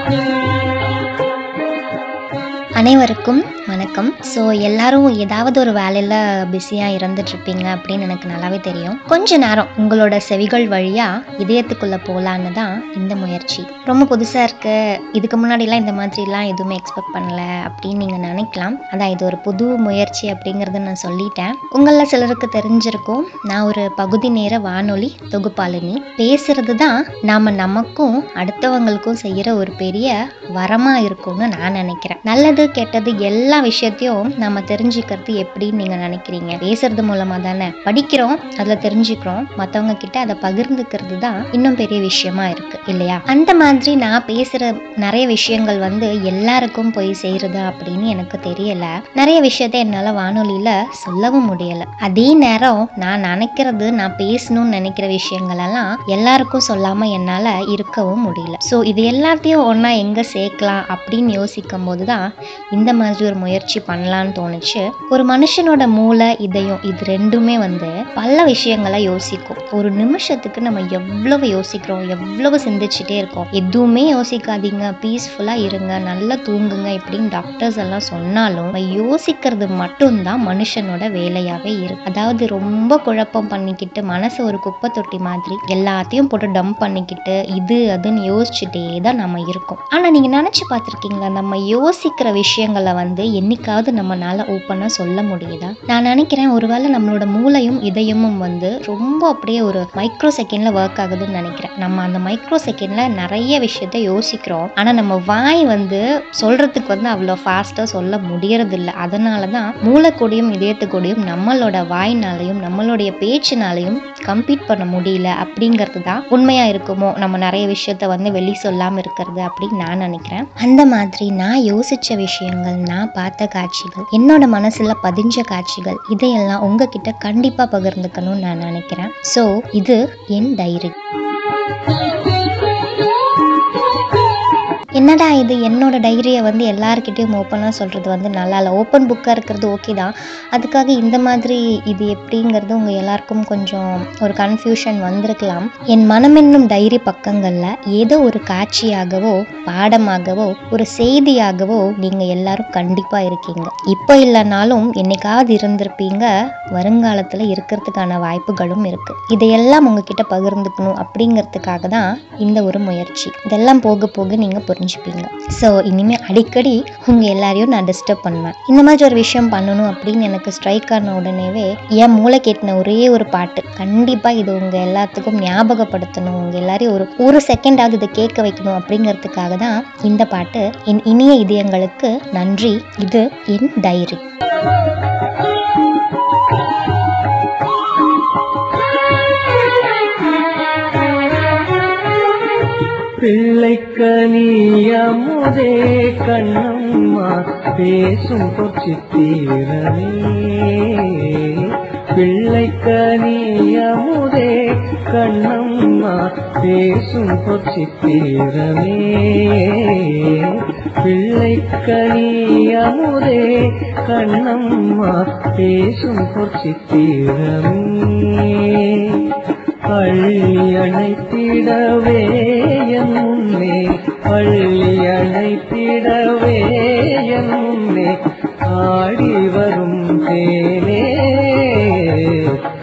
அனைவருக்கும் வணக்கம் ஸோ எல்லாரும் ஏதாவது ஒரு வேலையில் பிஸியாக இருந்துட்டுருப்பீங்க அப்படின்னு எனக்கு நல்லாவே தெரியும் கொஞ்ச நேரம் உங்களோட செவிகள் வழியாக இதயத்துக்குள்ளே போகலான்னு தான் இந்த முயற்சி ரொம்ப புதுசாக இருக்கு இதுக்கு முன்னாடிலாம் இந்த மாதிரிலாம் எதுவுமே எக்ஸ்பெக்ட் பண்ணல அப்படின்னு நீங்கள் நினைக்கலாம் அதான் இது ஒரு புது முயற்சி அப்படிங்கிறத நான் சொல்லிட்டேன் உங்களில் சிலருக்கு தெரிஞ்சிருக்கும் நான் ஒரு பகுதி நேர வானொலி தொகுப்பாளினி பேசுறது தான் நாம் நமக்கும் அடுத்தவங்களுக்கும் செய்கிற ஒரு பெரிய வரமாக இருக்கும்னு நான் நினைக்கிறேன் நல்லது கெட்டது எல்லா விஷயத்தையும் நம்ம தெரிஞ்சுக்கிறது எப்படின்னு நீங்கள் நினைக்கிறீங்க பேசுறது மூலமாக தானே படிக்கிறோம் அதில் தெரிஞ்சுக்கிறோம் மற்றவங்க கிட்ட அதை பகிர்ந்துக்கிறது தான் இன்னும் பெரிய விஷயமா இருக்கு இல்லையா அந்த மாதிரி நான் பேசுகிற நிறைய விஷயங்கள் வந்து எல்லாருக்கும் போய் சேருதா அப்படின்னு எனக்கு தெரியல நிறைய விஷயத்த என்னால் வானொலியில் சொல்லவும் முடியல அதே நேரம் நான் நினைக்கிறது நான் பேசணும்னு நினைக்கிற விஷயங்கள் எல்லாம் எல்லாருக்கும் சொல்லாம என்னால் இருக்கவும் முடியல ஸோ இது எல்லாத்தையும் ஒன்றா எங்கே சேர்க்கலாம் அப்படின்னு யோசிக்கும் போது தான் இந்த மாதிரி ஒரு முயற்சி பண்ணலான்னு தோணுச்சு ஒரு மனுஷனோட மூளை இதயம் இது ரெண்டுமே வந்து பல விஷயங்களை யோசிக்கும் ஒரு நிமிஷத்துக்கு நம்ம எவ்வளவு யோசிக்கிறோம் எவ்வளவு சிந்திச்சுட்டே இருக்கோம் எதுவுமே யோசிக்காதீங்க பீஸ்ஃபுல்லாக இருங்க நல்லா தூங்குங்க இப்படின்னு டாக்டர்ஸ் எல்லாம் சொன்னாலும் நம்ம யோசிக்கிறது மட்டும்தான் மனுஷனோட வேலையாவே இருக்கு அதாவது ரொம்ப குழப்பம் பண்ணிக்கிட்டு மனசை ஒரு குப்பை தொட்டி மாதிரி எல்லாத்தையும் போட்டு டம்ப் பண்ணிக்கிட்டு இது அதுன்னு யோசிச்சுட்டே தான் நம்ம இருக்கோம் ஆனா நீங்க நினைச்சு பார்த்திருக்கீங்களா நம்ம யோசிக்கிற விஷயங்களை வந்து என்னைக்காவது நம்மனால ஓப்பனாக சொல்ல முடியுதா நான் நினைக்கிறேன் ஒருவேளை நம்மளோட மூளையும் இதயமும் வந்து ரொம்ப அப்படியே ஒரு மைக்ரோ செகண்ட்ல ஒர்க் ஆகுதுன்னு நினைக்கிறேன் நம்ம அந்த மைக்ரோ செகண்ட்ல நிறைய விஷயத்த யோசிக்கிறோம் ஆனா நம்ம வாய் வந்து சொல்றதுக்கு வந்து அவ்வளோ ஃபாஸ்ட்டாக சொல்ல முடியறது இல்லை அதனால தான் மூளைக்கூடியும் இதயத்துக்கூடியும் நம்மளோட வாய்னாலையும் நம்மளுடைய பேச்சுனாலையும் கம்பீட் பண்ண முடியல அப்படிங்கிறது தான் உண்மையா இருக்குமோ நம்ம நிறைய விஷயத்த வந்து வெளி சொல்லாம இருக்கிறது அப்படின்னு நான் நினைக்கிறேன் அந்த மாதிரி நான் யோசிச்ச விஷயங்கள் நான் பார்த்த காட்சிகள் என்னோட மனசுல பதிஞ்ச காட்சிகள் இதையெல்லாம் உங்ககிட்ட கண்டிப்பா பகிர்ந்துக்கணும்னு நான் நினைக்கிறேன் ஸோ இது என் டைரி என்னடா இது என்னோட டைரியை வந்து எல்லாருக்கிட்டையும் ஓப்பனாக சொல்கிறது வந்து நல்லா இல்லை ஓப்பன் புக்காக இருக்கிறது ஓகே தான் அதுக்காக இந்த மாதிரி இது எப்படிங்கிறது உங்கள் எல்லாருக்கும் கொஞ்சம் ஒரு கன்ஃபியூஷன் வந்திருக்கலாம் என் மனமென்னும் டைரி பக்கங்களில் ஏதோ ஒரு காட்சியாகவோ பாடமாகவோ ஒரு செய்தியாகவோ நீங்கள் எல்லாரும் கண்டிப்பாக இருக்கீங்க இப்போ இல்லைனாலும் என்னைக்காவது இருந்திருப்பீங்க வருங்காலத்தில் இருக்கிறதுக்கான வாய்ப்புகளும் இருக்குது இதையெல்லாம் உங்ககிட்ட பகிர்ந்துக்கணும் அப்படிங்கிறதுக்காக தான் இந்த ஒரு முயற்சி இதெல்லாம் போக போக நீங்கள் புரிஞ்சுப்பீங்க ஸோ இனிமேல் அடிக்கடி உங்கள் எல்லாரையும் நான் டிஸ்டர்ப் பண்ணுவேன் இந்த மாதிரி ஒரு விஷயம் பண்ணணும் அப்படின்னு எனக்கு ஸ்ட்ரைக் ஆன உடனேவே என் மூளை கேட்டின ஒரே ஒரு பாட்டு கண்டிப்பாக இது உங்கள் எல்லாத்துக்கும் ஞாபகப்படுத்தணும் உங்கள் எல்லாரையும் ஒரு ஒரு செகண்டாவது இதை கேட்க வைக்கணும் அப்படிங்கிறதுக்காக தான் இந்த பாட்டு என் இனிய இதயங்களுக்கு நன்றி இது என் டைரி பிள்ளைக்கனியமுதே கண்ணம்மா பேசும் பொச்சித்தீரமே பிள்ளைக்கனியமுதே கண்ணம்மா பேசும் பொச்சித்தீரமே பிள்ளைக்கனியமுதே கண்ணம்மா பேசும் பொச்சித்தீரமே பள்ளி அணைத்திடவே என் முன்னே பள்ளி அணைத்திடவே என் முன்னே ஆடி வரும் தேனே